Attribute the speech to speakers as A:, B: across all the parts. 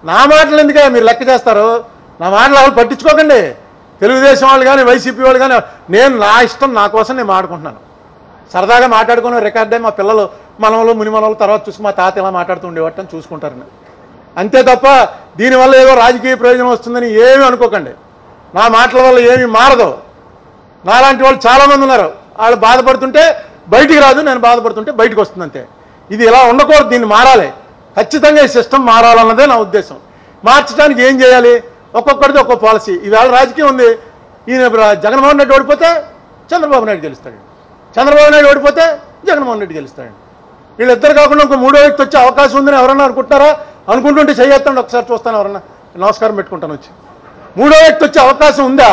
A: నా మాటలు ఎందుకే మీరు లెక్క చేస్తారు నా మాటలు వాళ్ళు పట్టించుకోకండి తెలుగుదేశం వాళ్ళు కానీ వైసీపీ వాళ్ళు కానీ నేను నా ఇష్టం నా కోసం నేను మాట్లాడుకుంటున్నాను సరదాగా మాట్లాడుకునే రికార్డే మా పిల్లలు మనవలు మునిమనవలు తర్వాత చూసి మా తాత ఇలా మాట్లాడుతూ ఉండేవాటి అని చూసుకుంటారు అంతే తప్ప దీనివల్ల ఏదో రాజకీయ ప్రయోజనం వస్తుందని ఏమీ అనుకోకండి నా మాటల వల్ల ఏమీ మారదు నాలాంటి వాళ్ళు చాలామంది ఉన్నారు వాళ్ళు బాధపడుతుంటే బయటికి రాదు నేను బాధపడుతుంటే బయటకు వస్తుంది అంతే ఇది ఇలా ఉండకూడదు దీన్ని మారాలి ఖచ్చితంగా ఈ సిస్టమ్ మారాలన్నదే నా ఉద్దేశం మార్చడానికి ఏం చేయాలి ఒక్కొక్కడిది ఒక్కొక్క పాలసీ ఈవేళ రాజకీయం ఉంది ఈయన రా- జగన్మోహన్ రెడ్డి ఓడిపోతే చంద్రబాబు నాయుడు గెలుస్తాడు చంద్రబాబు నాయుడు ఓడిపోతే జగన్మోహన్ రెడ్డి గెలుస్తాడు వీళ్ళిద్దరు కాకుండా ఇంకో మూడో వ్యక్తి వచ్చే అవకాశం ఉందని ఎవరన్నా అనుకుంటారా అనుకుంటుంటే చెయ్యొత్తండి ఒకసారి చూస్తాను ఎవరన్నా నమస్కారం పెట్టుకుంటాను వచ్చి మూడో వ్యక్తి వచ్చే అవకాశం ఉందా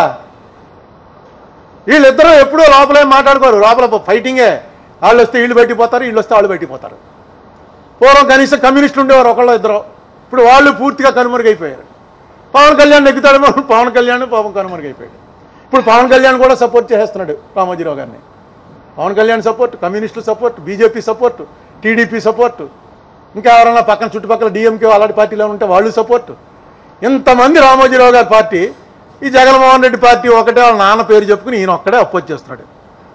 A: వీళ్ళిద్దరూ ఎప్పుడూ లోపలే మాట్లాడుకోరు లోపల ఫైటింగే వాళ్ళు వస్తే వీళ్ళు బయటికి పోతారు వీళ్ళు వస్తే వాళ్ళు బయటికి పోతారు పూర్వం కనీసం కమ్యూనిస్టులు ఉండేవారు ఒకళ్ళు ఇద్దరు ఇప్పుడు వాళ్ళు పూర్తిగా కనుమరుగైపోయారు పవన్ కళ్యాణ్ నెగ్గుతాడేమో పవన్ కళ్యాణ్ పాపం కనుమరుగైపోయాడు ఇప్పుడు పవన్ కళ్యాణ్ కూడా సపోర్ట్ చేస్తున్నాడు రామోజీరావు గారిని పవన్ కళ్యాణ్ సపోర్ట్ కమ్యూనిస్టులు support BJP support TDP support ఇంకా ఎవరైనా పక్కన చుట్టుపక్కల డిఎంకే అలాంటి పార్టీలో ఉంటే వాళ్ళు సపోర్ట్ ఇంతమంది రామోజీరావు గారి పార్టీ ఈ జగన్మోహన్ రెడ్డి పార్టీ ఒకటే వాళ్ళ నాన్న పేరు చెప్పుకుని ఈయన ఒక్కడే అపోజ్ చేస్తున్నాడు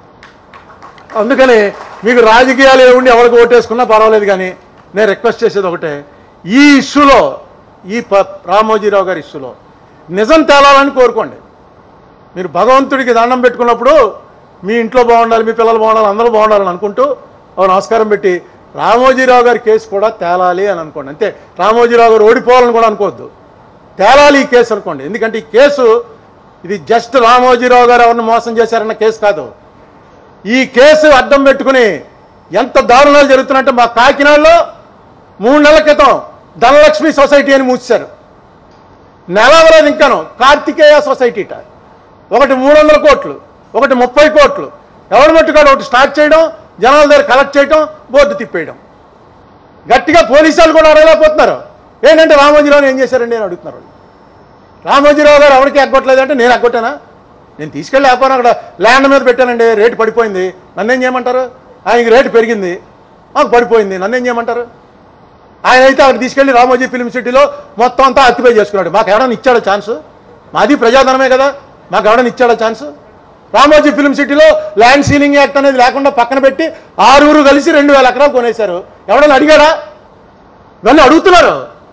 A: అందుకని మీకు రాజకీయాలు ఏముండి ఎవరికి ఓటేసుకున్నా పర్వాలేదు కానీ నేను రిక్వెస్ట్ చేసేది ఒకటే ఈ ఇష్యూలో ఈ ప రామోజీరావు గారి ఇష్యూలో నిజం తేలాలని కోరుకోండి మీరు భగవంతుడికి దండం పెట్టుకున్నప్పుడు మీ ఇంట్లో బాగుండాలి మీ పిల్లలు బాగుండాలి అందరూ బాగుండాలని అనుకుంటూ ఓ నమస్కారం పెట్టి రామోజీరావు గారి కేసు కూడా తేలాలి అని అనుకోండి అంతే రామోజీరావు గారు ఓడిపోవాలని కూడా అనుకోవద్దు తేలాలి ఈ కేసు అనుకోండి ఎందుకంటే ఈ కేసు ఇది జస్ట్ రామోజీరావు గారు ఎవరిని మోసం చేశారన్న కేసు కాదు ఈ కేసు అడ్డం పెట్టుకుని ఎంత దారుణాలు జరుగుతున్నాయంటే మా కాకినాడలో మూడు నెలల క్రితం ధనలక్ష్మి సొసైటీ అని మూసారు నెలవలేదు ఇంకాను కార్తికేయ సొసైటీట ఒకటి మూడు వందల కోట్లు ఒకటి ముప్పై కోట్లు ఎవరి మట్టుకాడు ఒకటి స్టార్ట్ చేయడం జనాల దగ్గర కలెక్ట్ చేయడం బోర్డు తిప్పేయడం గట్టిగా పోలీసు వాళ్ళు కూడా అడగలేకపోతున్నారు ఏంటంటే రామోజీరావు ఏం చేశారండి అని అడుగుతున్నారు వాళ్ళు. రామోజీరావు గారు ఎవరికి ఎగ్గొట్టలేదంటే నేను ఎగ్గొట్టానా నేను తీసుకెళ్ళి వ్యాపారం అక్కడ ల్యాండ్ మీద పెట్టానండి రేటు పడిపోయింది నన్ను ఏం చేయమంటారు ఆయనకి రేటు పెరిగింది మాకు పడిపోయింది నన్ను ఏం చేయమంటారు ఆయన అయితే అక్కడ తీసుకెళ్లి రామోజీ ఫిల్మ్ సిటీలో మొత్తం అంతా అక్యుపై చేసుకున్నాడు మాకు ఎవరైనా ఇచ్చాడో ఛాన్స్ మాది ప్రజాధనమే కదా మాకు ఎవరైనా ఇచ్చాడో ఛాన్స్ రామోజీ ఫిల్మ్ సిటీలో ల్యాండ్ సీలింగ్ యాక్ట్ అనేది లేకుండా పక్కన పెట్టి ఆరుగురు కలిసి రెండు వేల ఎకరాలు కొనేశారు ఎవడైనా అడిగాడా ఇవన్నీ అడుగుతున్నారు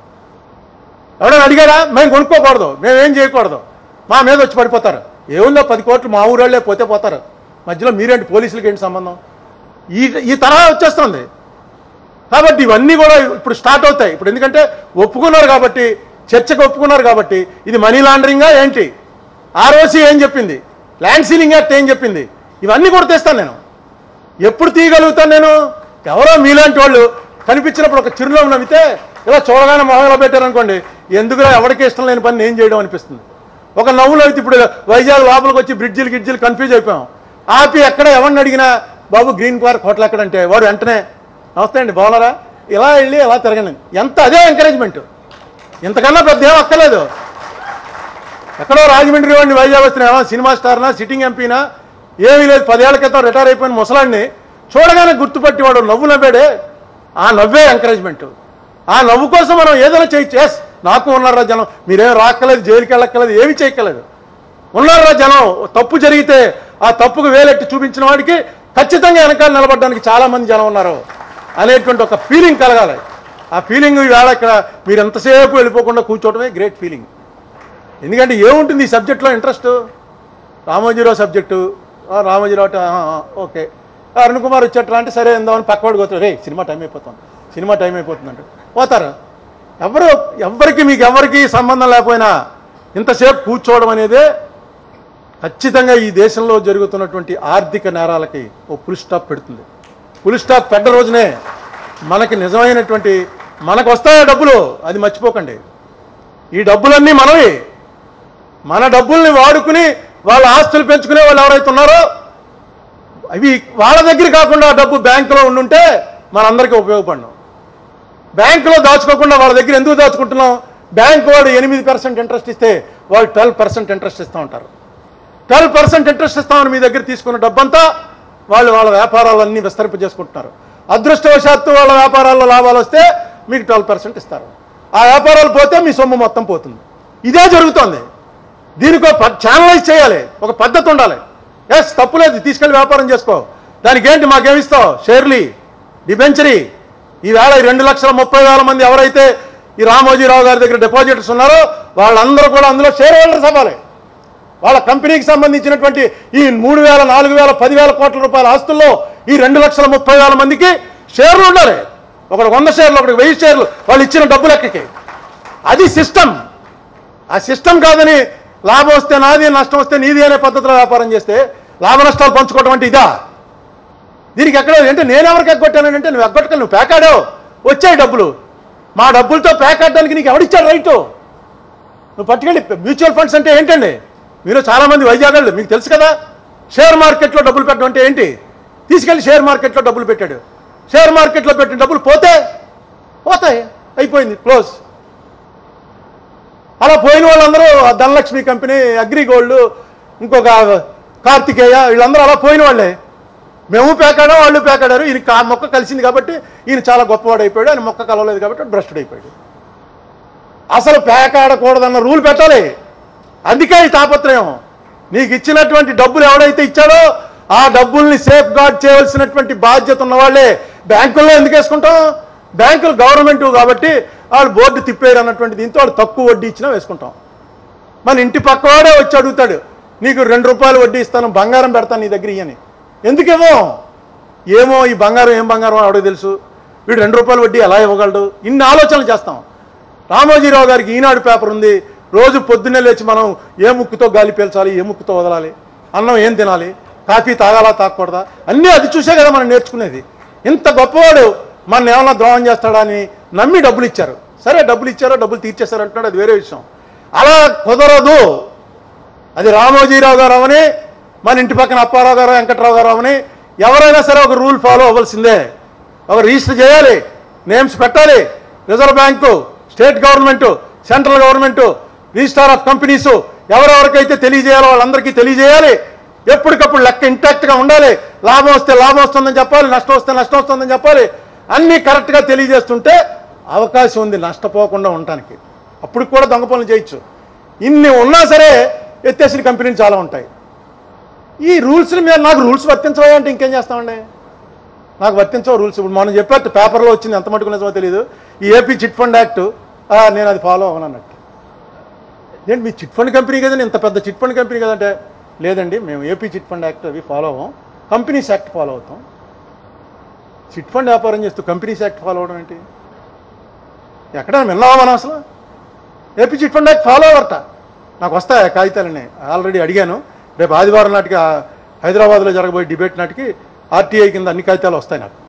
A: ఎవడైనా అడిగారా మేము కొనుక్కోకూడదు మేము ఏం చేయకూడదు మా మీద వచ్చి పడిపోతారు ఏముందో పది కోట్లు మా ఊళ్ళే పోతే పోతారు మధ్యలో మీరేంటి పోలీసులకి ఏంటి సంబంధం ఈ ఈ తరహా వచ్చేస్తుంది కాబట్టి ఇవన్నీ కూడా ఇప్పుడు స్టార్ట్ అవుతాయి ఇప్పుడు ఎందుకంటే ఒప్పుకున్నారు కాబట్టి చర్చకు ఒప్పుకున్నారు కాబట్టి ఇది మనీ లాండరింగా ఏంటి ఆర్ఓసి ఏం చెప్పింది ల్యాండ్ సీలింగ్ యాక్ట్ ఏం చెప్పింది ఇవన్నీ కూడా తెస్తాను నేను ఎప్పుడు తీయగలుగుతాను నేను ఎవరో మీలాంటి వాళ్ళు కనిపించినప్పుడు ఒక చిరునవ్వు నవ్వితే ఇలా చూడగానే మొహంలో పెట్టారనుకోండి ఎందుకురా ఎవరికి ఇష్టం లేని పని నేను చేయడం అనిపిస్తుంది ఒక నవ్వు నవ్వితే ఇప్పుడు వైజాగ్ లోపలికి వచ్చి బ్రిడ్జిలు గిడ్జిలు కన్ఫ్యూజ్ అయిపోయాం ఆపి ఎక్కడ ఎవరిని అడిగినా బాబు గ్రీన్ పార్క్ హోటల్ ఎక్కడంటే వాడు వెంటనే నమస్తే అండి బాగున్నారా ఇలా వెళ్ళి ఇలా తిరగండి ఎంత అదే ఎంకరేజ్మెంట్ ఇంతకన్నా పెద్ద ఏం అక్కర్లేదు ఎక్కడో రాజమండ్రి వాడిని వైజాగ్ వస్తున్నావా సినిమా స్టార్నా సిట్టింగ్ ఎంపీనా ఏమీ లేదు పదేళ్ల క్రితం రిటైర్ అయిపోయిన ముసలాడిని చూడగానే గుర్తుపట్టి వాడు నవ్వు నవ్వాడే ఆ నవ్వే ఎంకరేజ్మెంట్ ఆ నవ్వు కోసం మనం ఏదైనా చేయి చేస్ నాకు ఉన్నారా జనం మీరేం రాక్కలేదు జైలుకి వెళ్ళక్కలేదు ఏమి చేయక్కలేదు ఉన్నారా జనం తప్పు జరిగితే ఆ తప్పుకు వేలెట్టి చూపించిన వాడికి ఖచ్చితంగా వెనకాల నిలబడడానికి చాలా మంది జనం ఉన్నారు అనేటువంటి ఒక ఫీలింగ్ కలగాలి ఆ ఫీలింగ్ ఈవేళ ఇక్కడ మీరు ఎంతసేపు వెళ్ళిపోకుండా కూర్చోవడమే గ్రేట్ ఫీలింగ్ ఎందుకంటే ఏముంటుంది ఈ సబ్జెక్ట్లో ఇంట్రెస్ట్ రామోజీరావు సబ్జెక్టు ఆ, రామోజీరావు అంటే, ఆ, ఆ, ఓకే ఆ, అరుణ్ కుమార్ వచ్చేట్రా అంటే సరే ఎందామని పక్కవాడికి పోతారు రే సినిమా టైం అయిపోతుంది సినిమా టైం అయిపోతుంది అంటే పోతారు ఎవరు ఎవరికి మీకు ఎవరికి సంబంధం లేకపోయినా ఇంతసేపు కూర్చోవడం అనేదే ఖచ్చితంగా ఈ దేశంలో జరుగుతున్నటువంటి ఆర్థిక నేరాలకి ఓ ఫుల్ స్టాప్ పెడుతుంది ఫుల్ స్టాప్ పెట్ట రోజునే మనకి నిజమైనటువంటి మనకు వస్తాయా డబ్బులు అది మర్చిపోకండి ఈ డబ్బులన్నీ మనవి మన డబ్బుల్ని వాడుకుని వాళ్ళ ఆస్తులు పెంచుకునే వాళ్ళు ఎవరైతే ఉన్నారో అవి వాళ్ళ దగ్గర కాకుండా ఆ డబ్బు బ్యాంకులో ఉండుంటే మనందరికీ ఉపయోగపడను బ్యాంకులో దాచుకోకుండా వాళ్ళ దగ్గర ఎందుకు దాచుకుంటున్నాం బ్యాంక్ వాడు ఎనిమిది పర్సెంట్ ఇంట్రెస్ట్ ఇస్తే వాళ్ళు ట్వెల్వ్ పర్సెంట్ ఇంట్రెస్ట్ ఇస్తూ ఉంటారు ట్వెల్వ్ పర్సెంట్ ఇంట్రెస్ట్ ఇస్తామని మీ దగ్గర తీసుకున్న డబ్బంతా వాళ్ళు వాళ్ళ వ్యాపారాలన్నీ విస్తరింపజేసుకుంటున్నారు అదృష్టవశాత్తు వాళ్ళ వ్యాపారాల్లో లాభాలు వస్తే మీకు ట్వెల్వ్ పర్సెంట్ ఇస్తారు ఆ వ్యాపారాలు పోతే మీ సొమ్ము మొత్తం పోతుంది ఇదే జరుగుతోంది దీనికి ఒక ఛానలైజ్ చేయాలి ఒక పద్ధతి ఉండాలి ఎస్ తప్పులేదు తీసుకెళ్ళి వ్యాపారం చేసుకో దానికి ఏంటి మాకేమిస్తావు షేర్లీ డిబెంచరీ ఈవేళ ఈ రెండు లక్షల ముప్పై వేల మంది ఎవరైతే ఈ రామోజీరావు గారి దగ్గర డిపాజిటర్స్ ఉన్నారో వాళ్ళందరూ కూడా అందులో షేర్ హోల్డర్స్ అవ్వాలి వాళ్ళ కంపెనీకి సంబంధించినటువంటి ఈ మూడు వేల నాలుగు వేల పదివేల కోట్ల రూపాయల ఆస్తుల్లో ఈ రెండు లక్షల ముప్పై వేల మందికి షేర్లు ఉండాలి ఒకటి వంద షేర్లు ఒకటి వెయ్యి షేర్లు వాళ్ళు ఇచ్చిన డబ్బు లెక్కకి అది సిస్టమ్ ఆ సిస్టమ్ కాదని లాభం వస్తే నాది నష్టం వస్తే నీది అనే పద్ధతిలో వ్యాపారం చేస్తే లాభ నష్టాలు పంచుకోవడం అంటే ఇదా దీనికి ఎక్కడ అంటే నేను ఎవరికి ఎగ్గొట్టానంటే నువ్వు ఎగ్గొట్టక నువ్వు పేకాడావు వచ్చాయి డబ్బులు మా డబ్బులతో పేకాడడానికి నీకు ఎవడిచ్చాడు రైటు నువ్వు పట్టుకెళ్ళి మ్యూచువల్ ఫండ్స్ అంటే ఏంటండి మీరు చాలా మంది వైజాగ్ వాళ్ళు మీకు తెలుసు కదా షేర్ మార్కెట్లో డబ్బులు పెట్టడం అంటే ఏంటి తీసుకెళ్ళి షేర్ మార్కెట్లో డబ్బులు పెట్టాడు షేర్ మార్కెట్లో పెట్టిన డబ్బులు పోతే పోతాయి అయిపోయింది క్లోజ్ అలా పోయిన వాళ్ళందరూ ఆ ధనలక్ష్మి కంపెనీ అగ్రిగోల్డ్ ఇంకొక కార్తికేయ వీళ్ళందరూ అలా పోయిన వాళ్ళే మేము పేకాడాం వాళ్ళు పేకాడారు ఈయన కా- మొక్క కలిసింది కాబట్టి ఈయన చాలా గొప్పవాడు అయిపోయాడు ఆయన మొక్క కలవలేదు కాబట్టి భ్రష్టుడు అయిపోయాడు అసలు పేకాడకూడదన్న రూల్ పెట్టాలి అందుకే ఈ తాపత్రయం నీకు ఇచ్చినటువంటి డబ్బులు ఎవడైతే ఇచ్చాడో ఆ డబ్బుల్ని సేఫ్ గార్డ్ చేయవలసినటువంటి బాధ్యత ఉన్న వాళ్ళే బ్యాంకుల్లో ఎందుకు వేసుకుంటాం బ్యాంకులు గవర్నమెంట్ కాబట్టి వాళ్ళు బోర్డు తిప్పేరు అన్నటువంటి దీంతో వాళ్ళు తక్కువ వడ్డీ ఇచ్చినా వేసుకుంటాం మన ఇంటి పక్కవాడే వచ్చి అడుగుతాడు నీకు రెండు రూపాయలు వడ్డీ ఇస్తాను బంగారం పెడతాను నీ దగ్గర ఇయ్యని ఎందుకేమో ఏమో ఈ బంగారం ఏం బంగారం ఆవిడకి తెలుసు వీడు రెండు రూపాయలు వడ్డీ ఎలా ఇవ్వగలడు ఇన్ని ఆలోచనలు చేస్తాం రామోజీరావు గారికి ఈనాడు పేపర్ ఉంది రోజు పొద్దున్నే లేచి మనం ఏ ముక్కుతో గాలి పీల్చాలి ఏ ముక్కుతో వదలాలి అన్నం ఏం తినాలి కాఫీ తాగాలా తాగకూడదా అన్నీ అది చూసే కదా మనం నేర్చుకునేది ఇంత గొప్పవాడు మన ఏమన్నా ద్రోహం చేస్తాడా అని నమ్మి డబ్బులు ఇచ్చారు సరే డబ్బులు ఇచ్చారో డబ్బులు తీర్చేశారు అంటున్నాడు అది వేరే విషయం అలా కుదరదు అది రామోజీరావు గారు అవని మన ఇంటి పక్కన అప్పారావు గారు వెంకట్రావు గారు అవని ఎవరైనా సరే ఒక రూల్ ఫాలో అవ్వాల్సిందే ఒక రిజిస్టర్ చేయాలి నేమ్స్ పెట్టాలి reserve bank state government central government registrar of companies ఎవరెవరికైతే తెలియజేయాలో వాళ్ళందరికీ తెలియజేయాలి ఎప్పటికప్పుడు లెక్క ఇంటాక్ట్గా ఉండాలి లాభం వస్తే లాభం వస్తుందని చెప్పాలి నష్టం వస్తే నష్టం వస్తుందని చెప్పాలి అన్నీ కరెక్ట్గా తెలియజేస్తుంటే అవకాశం ఉంది నష్టపోకుండా ఉండటానికి అప్పుడు కూడా దొంగ పనులు చేయొచ్చు ఇన్ని ఉన్నా సరే ఎత్తేసిన కంపెనీలు చాలా ఉంటాయి ఈ రూల్స్ని మీరు నాకు రూల్స్ వర్తించవా అంటే ఇంకేం చేస్తామండి నాకు వర్తించవు రూల్స్ ఇప్పుడు మనం చెప్పారు పేపర్లో వచ్చింది ఎంత మటుకు నిజమో తెలియదు ఈ ఏపీ చిట్ ఫండ్ యాక్ట్ ఆ, నేను అది ఫాలో అవ్వను అన్నట్టు ఏంటి మీ చిట్ ఫండ్ కంపెనీ కదండి ఇంత పెద్ద చిట్ ఫండ్ కంపెనీ కదంటే లేదండి మేము ఏపీ చిట్ ఫండ్ యాక్ట్ అవి ఫాలో అవ్వం కంపెనీస్ యాక్ట్ ఫాలో అవుతాం చిట్ ఫండ్ వ్యాపారం చేస్తూ కంపెనీస్ యాక్ట్ ఫాలో అవడం ఏంటి ఎక్కడైనా విన్నావా మనం అసలు AP chit fund act follow అవ్వరట నాకు వస్తాయి ఆ కాగితాలని ఆల్రెడీ అడిగాను రేపు ఆదివారం నాటికి ఆ హైదరాబాద్లో జరగబోయే డిబేట్ నాటికి ఆర్టీఐ కింద అన్ని కాగితాలు వస్తాయి నాకు